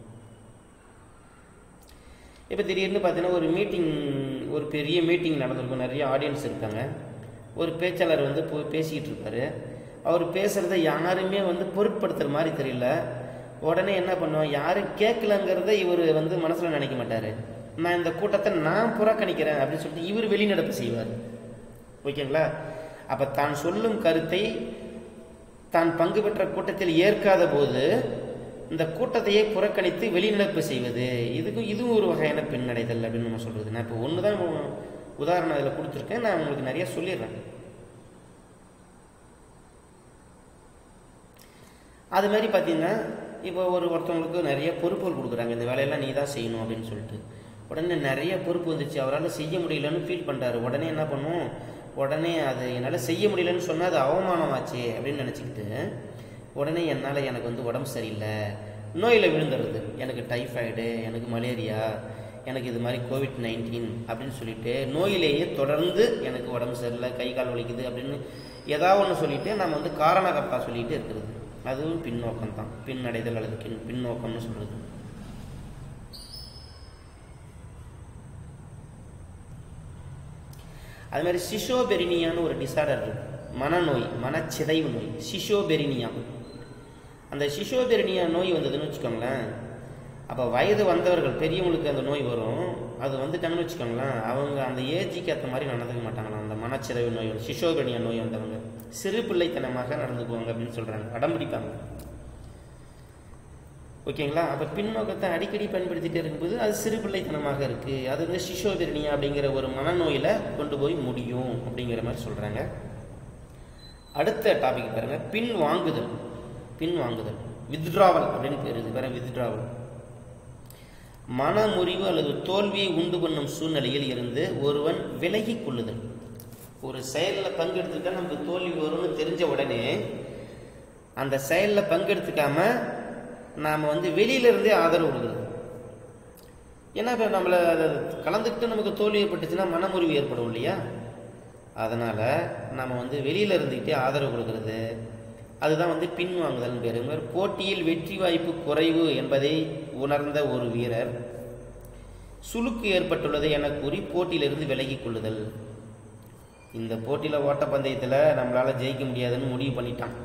இப்போ திடீர்னு பார்த்தீங்கன்னா ஒரு மீட்டிங் ஒரு பெரிய மீட்டிங் நடந்திருக்கும் நிறைய ஆடியன்ஸ் இருக்காங்க ஒரு பேச்சாளர் வந்து போய் பேசிக்கிட்டு இருப்பாரு அவர் பேசுகிறத யாருமே வந்து பொருட்படுத்துகிற மாதிரி தெரியல உடனே என்ன பண்ணுவோம் யாரும் கேட்கலங்கிறத இவர் வந்து மனசில் நினைக்க மாட்டார் நான் இந்த கூட்டத்தை நான் புறக்கணிக்கிறேன் அப்படின்னு சொல்லிட்டு இவர் வெளிநடப்பு செய்வார் ஓகேங்களா அப்போ தான் சொல்லும் கருத்தை தான் பங்கு பெற்ற கூட்டத்தில் ஏற்காத போது இந்த கூட்டத்தையே புறக்கணித்து வெளிநடப்பு செய்வது இதுக்கும் இதுவும் ஒரு வகையான பின்னடைதல் அப்படின்னு நம்ம சொல்றது நான் இப்போ ஒன்று தான் உதாரணம் அதில் கொடுத்துருக்கேன் நான் உங்களுக்கு நிறைய சொல்லிடுறேன் அது மாதிரி பார்த்தீங்கன்னா இப்போ ஒரு ஒருத்தவங்களுக்கு நிறைய பொறுப்புகள் கொடுக்குறாங்க இந்த வேலையெல்லாம் நீ தான் செய்யணும் அப்படின்னு சொல்லிட்டு உடனே நிறைய பொறுப்பு வந்துச்சு அவரால் செய்ய முடியலன்னு ஃபீல் பண்ணுறாரு உடனே என்ன பண்ணும் உடனே அது என்னால் செய்ய முடியலன்னு சொன்னால் அது அவமானமாச்சு அப்படின்னு நினச்சிக்கிட்டு உடனே என்னால் எனக்கு வந்து உடம்பு சரியில்லை நோயில் விழுந்துடுறது எனக்கு டைஃபாய்டு எனக்கு மலேரியா எனக்கு இது மாதிரி கோவிட் நைன்டீன் அப்படின்னு சொல்லிட்டு நோயிலேயே தொடர்ந்து எனக்கு உடம்பு சரியில்லை கை கால் வலிக்குது அப்படின்னு ஏதாவது ஒன்று சொல்லிட்டு நம்ம வந்து காரணகர்த்தா சொல்லிட்டு இருக்கிறது அதுவும் பின்னோக்கம் தான் பின்னடைதல் அல்லது பின் பின்னோக்கம்னு சொல்றது அது மாதிரி சிஷோபெரினியான்னு ஒரு டிசார்டர் இருக்கு மனநோய் மனச்சிதைவு நோய் சிஷோபெரினியா அந்த சிஷோபெரினியா நோய் வந்ததுன்னு வச்சுக்கோங்களேன் அப்போ வயது வந்தவர்கள் பெரியவங்களுக்கு அந்த நோய் வரும் அது வந்துட்டாங்கன்னு வச்சுக்கோங்களேன் அவங்க அந்த ஏஜிக்கு ஏற்ற மாதிரி நடந்துக்க மாட்டாங்களாம் அந்த மனச்சிதைவு நோய் சிஷோபெரினியா நோய் வந்தவங்க சிறு பிள்ளைத்தனமாக நடந்துக்குவாங்க அப்படின்னு சொல்கிறாங்க அடம்பிடிப்பாங்க ஓகேங்களா அப்போ பின்னோக்கத்தை அடிக்கடி பயன்படுத்திட்டே இருக்கும்போது அது சிறு பிள்ளைத்தனமாக இருக்குது அது வந்து சிஷோபெரினியா அப்படிங்கிற ஒரு மனநோயில் கொண்டு போய் முடியும் அப்படிங்கிற மாதிரி சொல்கிறாங்க அடுத்த டாபிக் பாருங்க பின் வாங்குதல் பின் வாங்குதல் வித்ட்ராவல் அப்படின்னு பேர் இது பேர வித்ட்ராவல் மனமுறிவு அல்லது தோல்வியை உண்டு பண்ணும் சூழ்நிலையில் இருந்து ஒருவன் விலகி கொள்ளுதல் ஒரு செயலில் பங்கெடுத்துக்கிட்டா நமக்கு தோல்வி வரும்னு தெரிஞ்ச உடனே அந்த செயலில் பங்கெடுத்துக்காம நாம் வந்து வெளியில இருந்தே ஆதரவு கொடுக்குறது ஏன்னா இப்போ நம்மளை அதை கலந்துக்கிட்டு நமக்கு தோல்வி ஏற்பட்டுச்சுன்னா மனமுறிவு ஏற்படும் இல்லையா அதனால் நம்ம வந்து வெளியில் இருந்துக்கிட்டே ஆதரவு கொடுக்கறது அதுதான் வந்து பின்வாங்குதல் பேர் இது மாதிரி போட்டியில் வெற்றி வாய்ப்பு குறைவு என்பதை உணர்ந்த ஒரு வீரர் சுளுக்கு ஏற்பட்டுள்ளது என கூறி போட்டியிலிருந்து விலகி கொள்ளுதல் இந்த போட்டியில் ஓட்டப்பந்தயத்தில் நம்மளால் ஜெயிக்க முடியாதுன்னு முடிவு பண்ணிட்டான்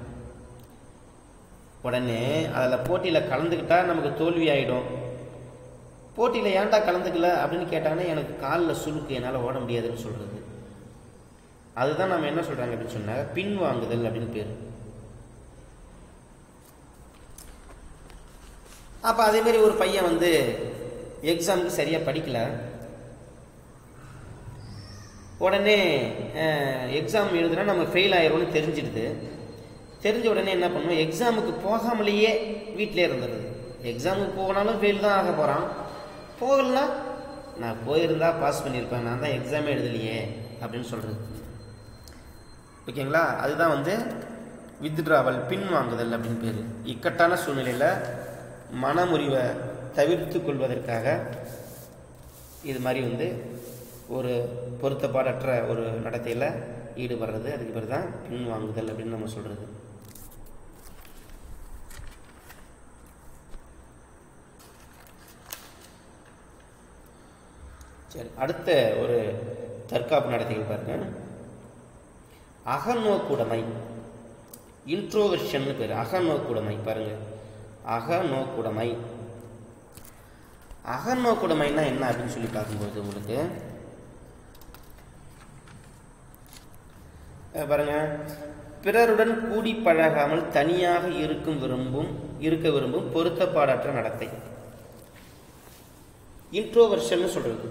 உடனே அதில் போட்டியில் கலந்துக்கிட்டா நமக்கு தோல்வி ஆகிடும் போட்டியில் ஏன்டா கலந்துக்கல அப்படின்னு கேட்டாங்கன்னா எனக்கு காலில் சுளுக்கு என்னால் ஓட முடியாதுன்னு சொல்கிறது அதுதான் நம்ம என்ன சொல்கிறாங்க அப்படின்னு சொன்னாங்க பின்வாங்குதல் அப்படின்னு பேர் அப்போ அதேமாரி ஒரு பையன் வந்து எக்ஸாமுக்கு சரியாக படிக்கல உடனே எக்ஸாம் எழுதுனா நம்ம ஃபெயில் ஆயிரோம்னு தெரிஞ்சிடுது தெரிஞ்ச உடனே என்ன பண்ணுவோம் எக்ஸாமுக்கு போகாமலேயே வீட்டிலே இருந்துடுறது எக்ஸாமுக்கு போனாலும் ஃபெயில் தான் ஆக போகிறான் போகலனா நான் போயிருந்தா பாஸ் பண்ணியிருப்பேன் நான் தான் எக்ஸாமே எழுதலையே அப்படின்னு சொல்கிறது ஓகேங்களா அதுதான் வந்து வித்ட்ராவல் பின் வாங்குதல் அப்படின்னு பேர் இக்கட்டான சூழ்நிலையில் மனமுறிவை தவிர்த்து கொள்வதற்காக இது மாதிரி வந்து ஒரு பொருத்தப்பாடற்ற ஒரு நடத்தையில் ஈடுபடுறது அதுக்கு பேர் தான் பின் வாங்குதல் அப்படின்னு நம்ம சொல்கிறது சரி அடுத்த ஒரு தற்காப்பு நடத்தைகள் பாருங்க அகநோக்குடைமை இன்ட்ரோவர்ஷன் பேர் அகநோக்குடைமை பாருங்க அகநோக்குடைமை அகநோக்குடைமைனா என்ன அப்படின்னு சொல்லி பார்க்கும்போது உங்களுக்கு அஹ் பாருங்க பிறருடன் கூடி பழகாமல் தனியாக இருக்கும் விரும்பும் இருக்க விரும்பும் பொருத்தப்பாடற்ற நடத்தை இன்ட்ரோவர்ஷன் சொல்றது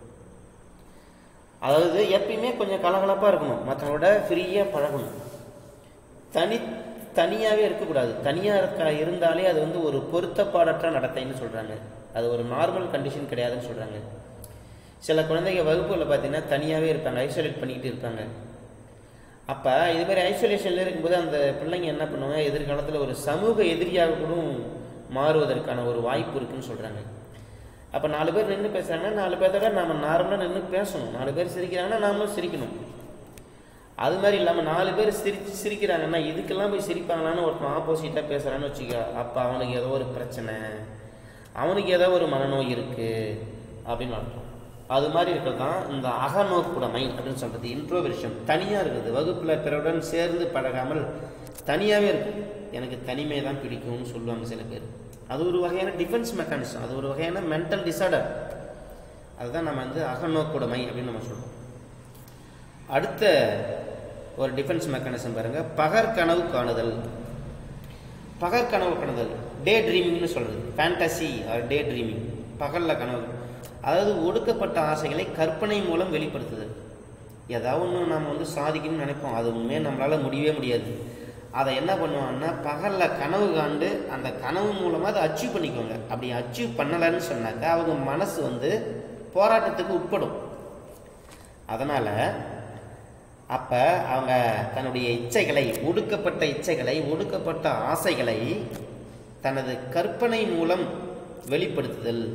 அதாவது எப்பயுமே கொஞ்சம் கலகலப்பாக இருக்கணும் மற்றவங்களோட ஃப்ரீயாக பழகணும் தனி தனியாகவே இருக்கக்கூடாது தனியாக இருக்க இருந்தாலே அது வந்து ஒரு பொருத்தப்பாடற்ற நடத்தைன்னு சொல்கிறாங்க அது ஒரு நார்மல் கண்டிஷன் கிடையாதுன்னு சொல்கிறாங்க சில குழந்தைங்க வகுப்புகளில் பார்த்தீங்கன்னா தனியாகவே இருப்பாங்க ஐசோலேட் பண்ணிக்கிட்டு இருப்பாங்க அப்போ இது மாதிரி ஐசோலேஷனில் இருக்கும்போது அந்த பிள்ளைங்க என்ன பண்ணுவாங்க எதிர்காலத்தில் ஒரு சமூக எதிரியாக கூட மாறுவதற்கான ஒரு வாய்ப்பு இருக்குன்னு சொல்கிறாங்க அப்போ நாலு பேர் நின்று பேசுகிறாங்கன்னா நாலு பேர்த்தோட நம்ம நார்மலாக நின்று பேசணும் நாலு பேர் சிரிக்கிறாங்கன்னா நாமளும் சிரிக்கணும் அது மாதிரி இல்லாமல் நாலு பேர் சிரி சிரிக்கிறாங்கன்னா இதுக்கெல்லாம் போய் சிரிப்பாங்களான்னு ஒருத்தன் ஆப்போசிட்டாக பேசுகிறான்னு வச்சுக்க அப்போ அவனுக்கு ஏதோ ஒரு பிரச்சனை அவனுக்கு ஏதோ ஒரு மனநோய் இருக்குது அப்படின்னு அர்த்தம் அது மாதிரி இருக்கிறது தான் இந்த அகநோக்குடைமை அப்படின்னு சொல்கிறது இன்ட்ரோவெர்ஷன் தனியாக இருக்குது வகுப்பில் பிறருடன் சேர்ந்து பழகாமல் தனியாகவே இருக்குது எனக்கு தனிமை தான் பிடிக்கும்னு சொல்லுவாங்க சில பேர் அது ஒரு வகையான டிஃபென்ஸ் மெக்கானிசம் அது ஒரு வகையான மென்டல் டிசார்டர் அதுதான் நம்ம வந்து அகநோக்குடைமை அப்படின்னு நம்ம சொல்றோம் அடுத்த ஒரு டிஃபென்ஸ் மெக்கானிசம் பாருங்க பகற்கனவு காணுதல் பகற்கனவு காணுதல் டே ட்ரீமிங்னு சொல்றது ஃபேண்டசி ஆர் டே ட்ரீமிங் பகல்ல கனவு அதாவது ஒடுக்கப்பட்ட ஆசைகளை கற்பனை மூலம் வெளிப்படுத்துதல் ஏதாவது ஒன்று நம்ம வந்து சாதிக்கணும்னு நினைப்போம் அது உண்மையாக நம்மளால் முடியவே முடியாது அதை என்ன பண்ணுவாங்கன்னா பகலில் கனவு காண்டு அந்த கனவு மூலமாக அதை அச்சீவ் பண்ணிக்குவாங்க அப்படி அச்சீவ் பண்ணலைன்னு சொன்னாக்கா அவங்க மனசு வந்து போராட்டத்துக்கு உட்படும் அதனால் அப்போ அவங்க தன்னுடைய இச்சைகளை ஒடுக்கப்பட்ட இச்சைகளை ஒடுக்கப்பட்ட ஆசைகளை தனது கற்பனை மூலம் வெளிப்படுத்துதல்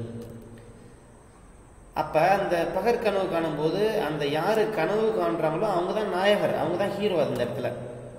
அப்போ அந்த பகற்கனவு காணும்போது அந்த யார் கனவு காண்றாங்களோ அவங்க தான் நாயகர் அவங்க தான் ஹீரோ அந்த இடத்துல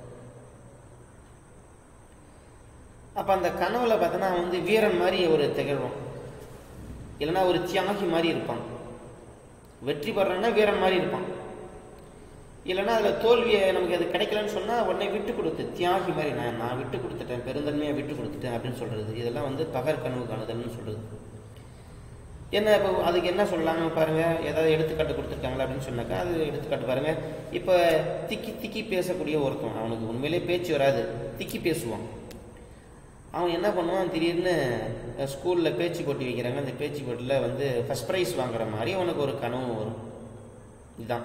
அப்போ அந்த கனவுல பார்த்தோன்னா அவன் வந்து வீரன் மாதிரி ஒரு திகழ்வான் இல்லைன்னா ஒரு தியாகி மாதிரி இருப்பான் வெற்றி பெறான்னா வீரன் மாதிரி இருப்பான் இல்லைன்னா அதில் தோல்வியை நமக்கு அது கிடைக்கலன்னு சொன்னால் உடனே விட்டு கொடுத்து தியாகி மாதிரி நான் நான் விட்டு கொடுத்துட்டேன் பெருந்தன்மையாக விட்டு கொடுத்துட்டேன் அப்படின்னு சொல்கிறது இதெல்லாம் வந்து பகர் கனவு காணுதல்னு சொல்கிறது என்ன இப்போ அதுக்கு என்ன சொல்லலாங்க பாருங்க ஏதாவது எடுத்துக்காட்டு கொடுத்துருக்காங்களா அப்படின்னு சொன்னாக்கா அது எடுத்துக்காட்டு பாருங்க இப்போ திக்கி திக்கி பேசக்கூடிய ஒருத்தன் அவனுக்கு உண்மையிலே பேச்சு வராது திக்கி பேசுவான் அவன் என்ன பண்ணுவான் திடீர்னு ஸ்கூலில் பேச்சு போட்டி வைக்கிறாங்க அந்த பேச்சு போட்டியில் வந்து ஃபஸ்ட் ப்ரைஸ் வாங்குற மாதிரி அவனுக்கு ஒரு கனவு வரும் இதுதான்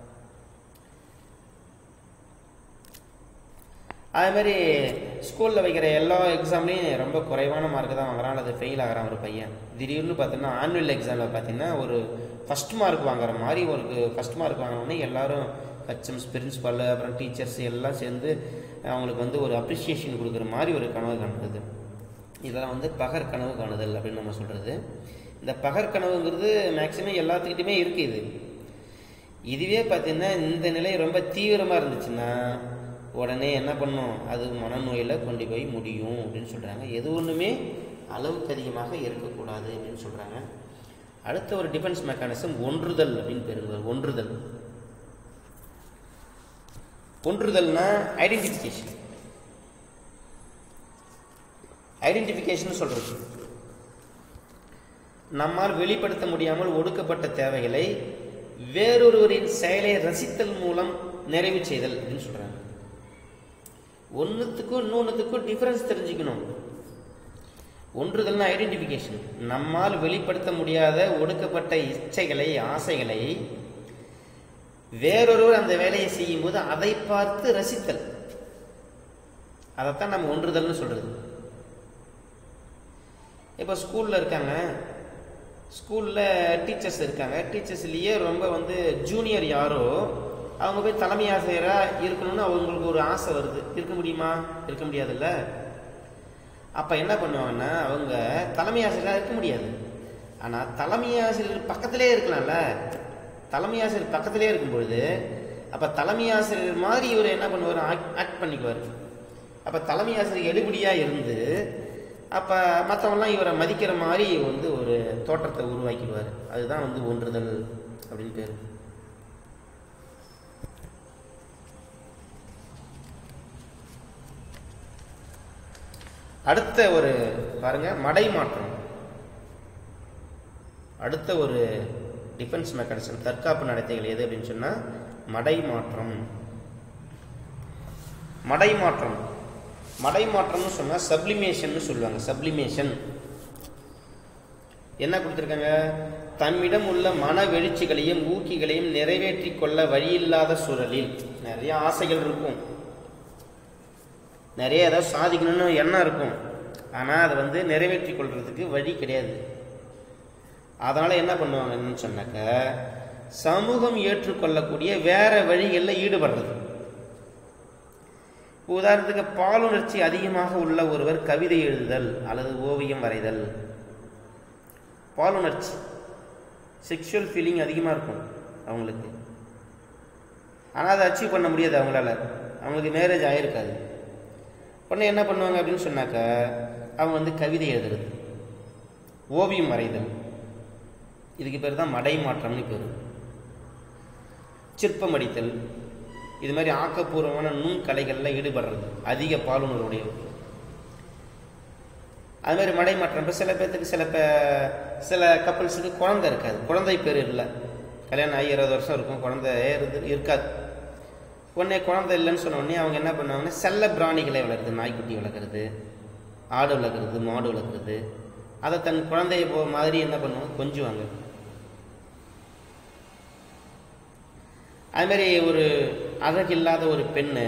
அதே மாதிரி ஸ்கூலில் வைக்கிற எல்லா எக்ஸாம்லேயும் ரொம்ப குறைவான மார்க் தான் வாங்குறான் அல்லது ஃபெயில் ஆகிறான் ஒரு பையன் திடீர்னு பார்த்தீங்கன்னா ஆனுவல் எக்ஸாமில் பார்த்தீங்கன்னா ஒரு ஃபஸ்ட் மார்க் வாங்குற மாதிரி ஒரு ஃபஸ்ட் மார்க் வாங்கினோடனே எல்லாரும் ஹச்எம்ஸ் பிரின்ஸ்பால் அப்புறம் டீச்சர்ஸ் எல்லாம் சேர்ந்து அவங்களுக்கு வந்து ஒரு அப்ரிஷியேஷன் கொடுக்குற மாதிரி ஒரு கனவு காணுது இதெல்லாம் வந்து பகர் கனவு காணுதல் அப்படின்னு நம்ம சொல்கிறது இந்த பகர் கனவுங்கிறது மேக்சிமம் எல்லாத்துக்கிட்டையுமே இருக்குது இது இதுவே பார்த்தீங்கன்னா இந்த நிலை ரொம்ப தீவிரமாக இருந்துச்சுன்னா உடனே என்ன பண்ணும் அது மனநோயில் கொண்டு போய் முடியும் அப்படின்னு சொல்கிறாங்க எது ஒன்றுமே அளவுக்கு அதிகமாக இருக்கக்கூடாது அப்படின்னு சொல்கிறாங்க அடுத்த ஒரு டிஃபென்ஸ் மெக்கானிசம் ஒன்றுதல் அப்படின்னு பேருங்க ஒன்றுதல் ஒன்றுதல்னா ஐடென்டிஃபிகேஷன் ஐடென்டிஃபிகேஷன் சொல்றது நம்மால் வெளிப்படுத்த முடியாமல் ஒடுக்கப்பட்ட தேவைகளை வேறொருவரின் செயலை ரசித்தல் மூலம் நிறைவு செய்தல் அப்படின்னு சொல்றாங்க ஒன்றுத்துக்கும் இன்னொன்றுத்துக்கும் டிஃபரன்ஸ் தெரிஞ்சுக்கணும் ஒன்றுதல்னா ஐடென்டிஃபிகேஷன் நம்மால் வெளிப்படுத்த முடியாத ஒடுக்கப்பட்ட இச்சைகளை ஆசைகளை வேறொருவர் அந்த வேலையை செய்யும்போது அதை பார்த்து ரசித்தல் அதைத்தான் நம்ம ஒன்றுதல்னு சொல்றது இப்போ ஸ்கூலில் இருக்காங்க ஸ்கூலில் டீச்சர்ஸ் இருக்காங்க டீச்சர்ஸ்லேயே ரொம்ப வந்து ஜூனியர் யாரோ அவங்க போய் தலைமை ஆசிரியராக இருக்கணும்னு அவங்களுக்கு ஒரு ஆசை வருது இருக்க முடியுமா இருக்க முடியாதுல்ல அப்போ என்ன பண்ணுவாங்கன்னா அவங்க தலைமை ஆசிரியராக இருக்க முடியாது ஆனால் தலைமை ஆசிரியர் பக்கத்திலே இருக்கலாம்ல தலைமை ஆசிரியர் பக்கத்திலே இருக்கும்பொழுது அப்போ தலைமை ஆசிரியர் மாதிரி இவர் என்ன பண்ணுவார் ஆக்ட் பண்ணிக்குவார் அப்போ தலைமை ஆசிரியர் எடுபடியாக இருந்து அப்போ மற்றவங்களாம் இவரை மதிக்கிற மாதிரி வந்து ஒரு தோற்றத்தை உருவாக்கிடுவார் அதுதான் வந்து ஒன்றுதல் அப்படின்னு பேர் அடுத்த ஒரு பாருங்க மடை மாற்றம் அடுத்த ஒரு டிஃபென்ஸ் மெக்கானிசம் தற்காப்பு நடத்தைகள் எது அப்படின்னு சொன்னால் மடை மாற்றம் மடை மாற்றம் மடை மாற்றம்னு சொன்னால் சப்ளிமேஷன் சொல்லுவாங்க சப்ளிமேஷன் என்ன கொடுத்துருக்காங்க தம்மிடம் உள்ள மன வெளிச்சிகளையும் ஊக்கிகளையும் நிறைவேற்றி கொள்ள வழியில்லாத சூழலில் நிறைய ஆசைகள் இருக்கும் நிறைய ஏதாவது சாதிக்கணும்னு எண்ணம் இருக்கும் ஆனால் அதை வந்து நிறைவேற்றி கொள்றதுக்கு வழி கிடையாது அதனால் என்ன பண்ணுவாங்கன்னு சொன்னாக்க சமூகம் ஏற்றுக்கொள்ளக்கூடிய வேற வழிகளில் ஈடுபடுறது உதாரணத்துக்கு பாலுணர்ச்சி அதிகமாக உள்ள ஒருவர் கவிதை எழுதுதல் அல்லது ஓவியம் வரைதல் பாலுணர்ச்சி செக்ஷுவல் ஃபீலிங் அதிகமாக இருக்கும் அவங்களுக்கு ஆனால் அதை அச்சீவ் பண்ண முடியாது அவங்களால அவங்களுக்கு மேரேஜ் ஆகிருக்காது உடனே என்ன பண்ணுவாங்க அப்படின்னு சொன்னாக்க அவங்க வந்து கவிதை எழுதுறது ஓவியம் வரைதல் இதுக்கு பேர் தான் மடை மாற்றம்னு பேர் சிற்பம் அடித்தல் இது மாதிரி ஆக்கப்பூர்வமான நுண்கலைகளில் ஈடுபடுறது அதிக பாலுணர்வுடைய அது மாதிரி மடை மாற்றம் இப்போ சில பேர்த்துக்கு சில பே சில கப்பல்ஸுக்கு குழந்தை இருக்காது குழந்தை பேர் இல்லை கல்யாணம் ஆகி இருபது வருஷம் இருக்கும் குழந்தை இருந்து இருக்காது உடனே குழந்தை இல்லைன்னு சொன்ன உடனே அவங்க என்ன பண்ணுவாங்கன்னா செல்ல பிராணிகளை வளர்க்குறது நாய்க்குட்டி வளர்க்குறது ஆடு வளர்க்குறது மாடு வளர்க்குறது அதை தன் குழந்தைய போ மாதிரி என்ன பண்ணுவாங்க கொஞ்சுவாங்க அதுமாரி ஒரு அழகில்லாத ஒரு பெண்ணு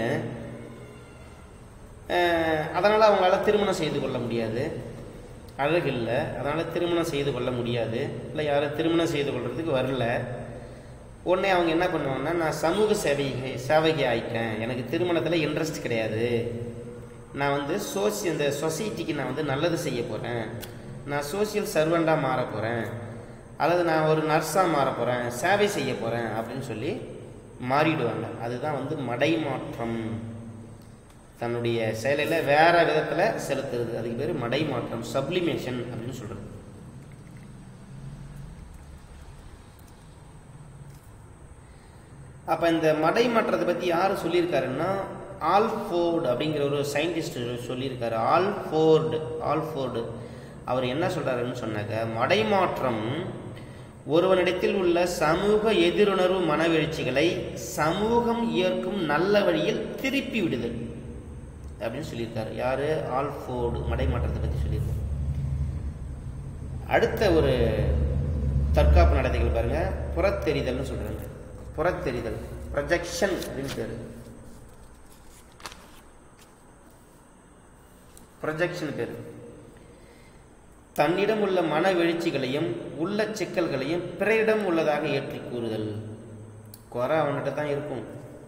அதனால் அவங்களால திருமணம் செய்து கொள்ள முடியாது அழகு இல்லை அதனால் திருமணம் செய்து கொள்ள முடியாது இல்லை யாரும் திருமணம் செய்து கொள்றதுக்கு வரல உடனே அவங்க என்ன பண்ணுவாங்கன்னா நான் சமூக சேவை சேவைக்கு ஆயிட்டேன் எனக்கு திருமணத்தில் இன்ட்ரெஸ்ட் கிடையாது நான் வந்து சோசி இந்த சொசைட்டிக்கு நான் வந்து நல்லது செய்ய போகிறேன் நான் சோசியல் சர்வெண்ட்டாக மாற போகிறேன் அல்லது நான் ஒரு நர்ஸாக மாற போகிறேன் சேவை செய்ய போகிறேன் அப்படின்னு சொல்லி மாறிடுவாங்க அதுதான் வந்து மடை மாற்றம் தன்னுடைய செயலில் வேற விதத்தில் செலுத்துறது அதுக்கு பேர் மடை மாற்றம் சப்ளிமேஷன் அப்படின்னு சொல்கிறது அப்போ இந்த மடை மாற்றத்தை பற்றி யார் சொல்லியிருக்காருன்னா ஆல்ஃபோர்டு அப்படிங்கிற ஒரு சயின்டிஸ்ட் சொல்லியிருக்காரு ஆல்ஃபோர்டு ஆல்ஃபோர்டு அவர் என்ன சொல்கிறாருன்னு சொன்னாக்க மடைமாற்றம் ஒருவனிடத்தில் உள்ள சமூக எதிருணர்வு மனவெழுச்சிகளை சமூகம் ஏற்கும் நல்ல வழியில் திருப்பி விடுதல் அப்படின்னு சொல்லியிருக்காரு யாரு ஆல்ஃபோர்டு மடைமாற்றத்தை பற்றி சொல்லியிருக்காரு அடுத்த ஒரு தற்காப்பு நடத்தைகள் பாருங்க புறத்தெரிதல்னு சொல்றாங்க புறத்தெரிதல் ப்ரொஜெக்ஷன் அப்படின்னு பேரு ப்ரொஜெக்ஷன் பேர் தன்னிடம் உள்ள மன எழுச்சிகளையும் உள்ள சிக்கல்களையும் பிறரிடம் உள்ளதாக ஏற்றி கூறுதல் குறை அவன்கிட்ட தான் இருக்கும்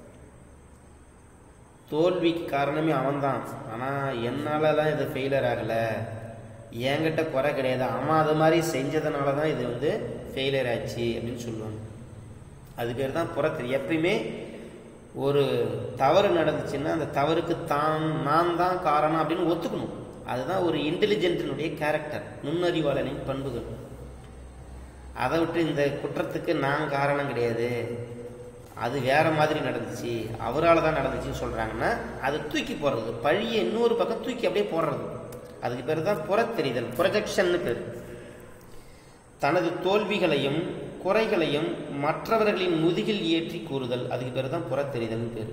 தோல்விக்கு காரணமே அவன்தான் ஆனால் என்னாலலாம் இது ஃபெயிலியர் ஆகலை என்கிட்ட குறை கிடையாது அவன் அது மாதிரி செஞ்சதுனால தான் இது வந்து ஃபெயிலியர் ஆச்சு அப்படின்னு சொல்லுவாங்க அது பேர் தான் புறத்தெரி எப்பயுமே ஒரு தவறு நடந்துச்சுன்னா அந்த தவறுக்கு தான் நான் தான் காரணம் அப்படின்னு ஒத்துக்கணும் அதுதான் ஒரு இன்டெலிஜென்ட்டினுடைய கேரக்டர் நுண்ணறிவாளனின் பண்புகள் அதை விட்டு இந்த குற்றத்துக்கு நான் காரணம் கிடையாது அது வேற மாதிரி நடந்துச்சு அவரால் தான் நடந்துச்சுன்னு சொல்கிறாங்கன்னா அதை தூக்கி போடுறது பழிய இன்னொரு பக்கம் தூக்கி அப்படியே போடுறது அதுக்கு பேர் தான் புறத்தெரிதல் ப்ரொஜெக்ஷன்னு பேர் தனது தோல்விகளையும் குறைகளையும் மற்றவர்களின் முதுகில் ஏற்றி கூறுதல் அதுக்கு பேர் தான் புறத்தெரிதல்னு பேர்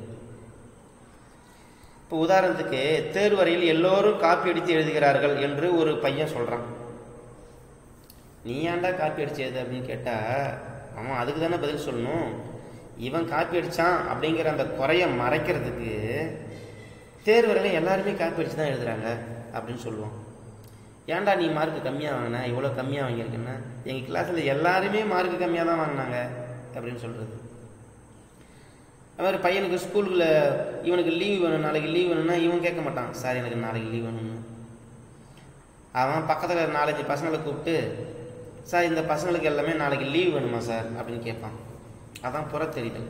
இப்போ உதாரணத்துக்கு தேர்வரையில் எல்லோரும் காப்பி அடித்து எழுதுகிறார்கள் என்று ஒரு பையன் சொல்கிறான் நீ ஏன்டா காப்பி அடிச்சு எழுது அப்படின்னு கேட்டால் அவன் அதுக்கு தானே பதில் சொல்லணும் இவன் காப்பி அடித்தான் அப்படிங்கிற அந்த குறைய மறைக்கிறதுக்கு தேர்வரையில் எல்லாருமே காப்பி அடித்து தான் எழுதுறாங்க அப்படின்னு சொல்லுவான் ஏன்டா நீ மார்க் கம்மியாக வாங்கின இவ்வளோ கம்மியாக வாங்கியிருக்குன்னா எங்கள் கிளாஸில் எல்லாருமே மார்க் கம்மியாக தான் வாங்கினாங்க அப்படின்னு சொல்கிறது அது மாதிரி பையனுக்கு ஸ்கூலுக்குள்ள இவனுக்கு லீவ் வேணும் நாளைக்கு லீவ் வேணும்னா இவன் கேட்க மாட்டான் சார் எனக்கு நாளைக்கு லீவ் வேணும்னு அவன் பக்கத்தில் நாலஞ்சு பசங்களை கூப்பிட்டு சார் இந்த பசங்களுக்கு எல்லாமே நாளைக்கு லீவ் வேணுமா சார் அப்படின்னு கேட்பான் அதான் புற தெரிதல்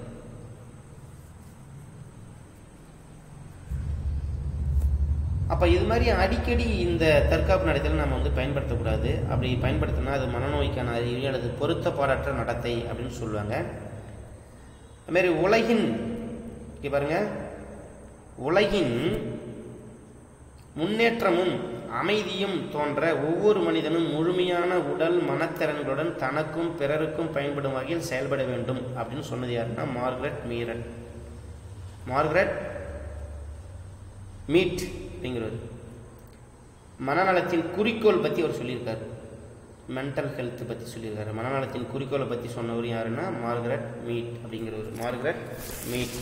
அப்போ இது மாதிரி அடிக்கடி இந்த தற்காப்பு நடத்தலை நம்ம வந்து பயன்படுத்தக்கூடாது அப்படி பயன்படுத்தினா அது மனநோய்க்கான அறிகுறி அல்லது பொருத்தப்பாடற்ற நடத்தை அப்படின்னு சொல்லுவாங்க அதுமாரி உலகின் இங்க பாருங்க உலகின் முன்னேற்றமும் அமைதியும் தோன்ற ஒவ்வொரு மனிதனும் முழுமையான உடல் மனத்திறன்களுடன் தனக்கும் பிறருக்கும் பயன்படும் வகையில் செயல்பட வேண்டும் அப்படின்னு சொன்னது யாருன்னா மார்கரெட் மீரன் மார்கரெட் மீட் அப்படிங்கிறவர் மனநலத்தின் குறிக்கோள் பற்றி அவர் சொல்லியிருக்காரு மென்டல் ஹெல்த் பற்றி சொல்லியிருக்காரு மனநலத்தின் குறிக்கோளை பற்றி சொன்னவர் யாருன்னா மார்கரெட் மீட் அப்படிங்கிறவர் மார்கரெட் மீட்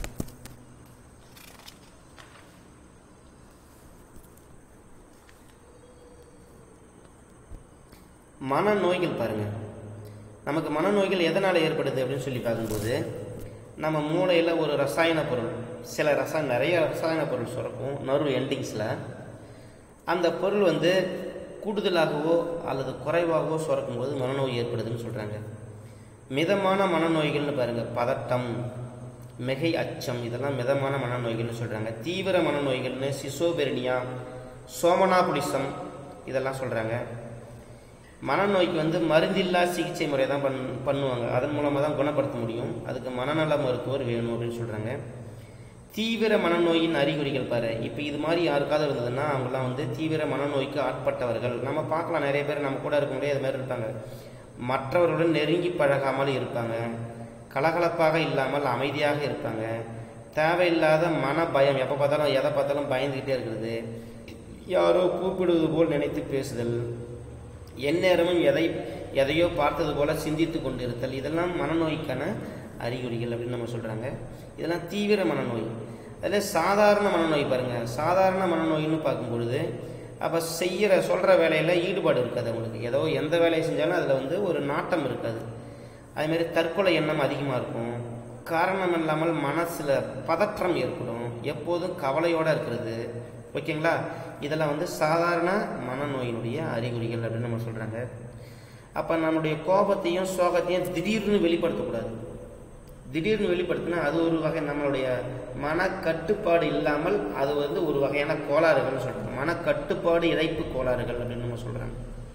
மனநோய்கள் பாருங்க நமக்கு மனநோய்கள் எதனால் ஏற்படுது அப்படின்னு சொல்லி பார்க்கும்போது நம்ம மூளையில் ஒரு ரசாயன பொருள் சில ரசா நிறைய ரசாயன பொருள் சுரக்கும் நர்வ் எண்டிங்ஸில் அந்த பொருள் வந்து கூடுதலாகவோ அல்லது குறைவாகவோ சுரக்கும்போது மனநோய் ஏற்படுதுன்னு சொல்கிறாங்க மிதமான மனநோய்கள்னு பாருங்கள் பதட்டம் மிகை அச்சம் இதெல்லாம் மிதமான மனநோய்கள்னு சொல்கிறாங்க தீவிர மனநோய்கள்னு சிசோபெரினியா சோமனாபுலிசம் இதெல்லாம் சொல்கிறாங்க மனநோய்க்கு வந்து மருந்தில்லா சிகிச்சை முறை தான் பண் பண்ணுவாங்க அதன் மூலமாக தான் குணப்படுத்த முடியும் அதுக்கு மனநல மருத்துவர் வேணும் அப்படின்னு சொல்கிறாங்க தீவிர மனநோயின் அறிகுறிகள் பாரு இப்போ இது மாதிரி யாருக்காவது இருந்ததுன்னா அவங்களாம் வந்து தீவிர மனநோய்க்கு ஆட்பட்டவர்கள் நம்ம பார்க்கலாம் நிறைய பேர் நம்ம கூட இருக்க முடியாது அது மாதிரி இருப்பாங்க மற்றவர்களுடன் நெருங்கி பழகாமல் இருப்பாங்க கலகலப்பாக இல்லாமல் அமைதியாக இருப்பாங்க தேவையில்லாத மன பயம் எப்போ பார்த்தாலும் எதை பார்த்தாலும் பயந்துக்கிட்டே இருக்கிறது யாரோ கூப்பிடுவது போல் நினைத்து பேசுதல் எந்நேரமும் எதை எதையோ பார்த்தது போல சிந்தித்து கொண்டு இருத்தல் இதெல்லாம் மனநோய்க்கான அறிகுறிகள் அப்படின்னு நம்ம சொல்கிறாங்க இதெல்லாம் தீவிர மனநோய் அதில் சாதாரண மனநோய் பாருங்கள் சாதாரண மனநோய்னு பார்க்கும் பொழுது அப்போ செய்கிற சொல்கிற வேலையில் ஈடுபாடு இருக்காது அவங்களுக்கு ஏதோ எந்த வேலையை செஞ்சாலும் அதில் வந்து ஒரு நாட்டம் இருக்காது அதுமாரி தற்கொலை எண்ணம் அதிகமாக இருக்கும் காரணம் இல்லாமல் மனசில் பதற்றம் ஏற்படும் எப்போதும் கவலையோடு இருக்கிறது ஓகேங்களா இதெல்லாம் வந்து சாதாரண மனநோயினுடைய அறிகுறிகள் அப்படின்னு நம்ம சொல்கிறாங்க அப்போ நம்முடைய கோபத்தையும் சோகத்தையும் திடீர்னு வெளிப்படுத்தக்கூடாது திடீர்னு வெளிப்படுத்தினா அது ஒரு வகை நம்மளுடைய மன கட்டுப்பாடு இல்லாமல் அது வந்து ஒரு வகையான கோளாறுகள்னு சொல்கிறாங்க மன கட்டுப்பாடு இழைப்பு கோளாறுகள் அப்படின்னு நம்ம சொல்கிறாங்க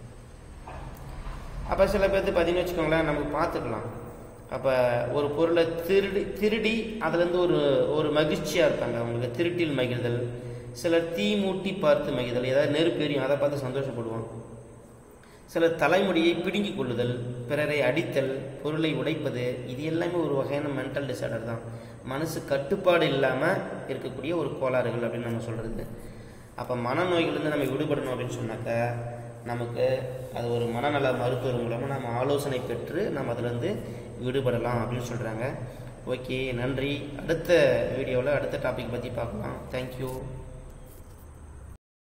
அப்போ சில பேர்த்து பார்த்தீங்கன்னு வச்சுக்கோங்களேன் நமக்கு பார்த்துக்கலாம் அப்போ ஒரு பொருளை திருடி திருடி அதுலேருந்து ஒரு ஒரு மகிழ்ச்சியாக இருப்பாங்க அவங்களுக்கு திருட்டில் மகிழ்தல் சிலர் தீ மூட்டி பார்த்து மகிழ்தல் ஏதாவது நெருப்பு எரியும் அதை பார்த்து சந்தோஷப்படுவான் சிலர் தலைமுடியை பிடுங்கி கொள்ளுதல் பிறரை அடித்தல் பொருளை உடைப்பது இது எல்லாமே ஒரு வகையான மென்டல் டிசார்டர் தான் மனசு கட்டுப்பாடு இல்லாமல் இருக்கக்கூடிய ஒரு கோளாறுகள் அப்படின்னு நம்ம சொல்கிறது அப்போ மனநோய்கள்லேருந்து நம்ம விடுபடணும் அப்படின்னு சொன்னாக்க நமக்கு அது ஒரு மனநல மருத்துவர் மூலமாக நம்ம ஆலோசனை பெற்று நம்ம அதிலேருந்து விடுபடலாம் அப்படின்னு சொல்கிறாங்க ஓகே நன்றி அடுத்த வீடியோவில் அடுத்த டாபிக் பற்றி பார்க்கலாம் தேங்க்யூ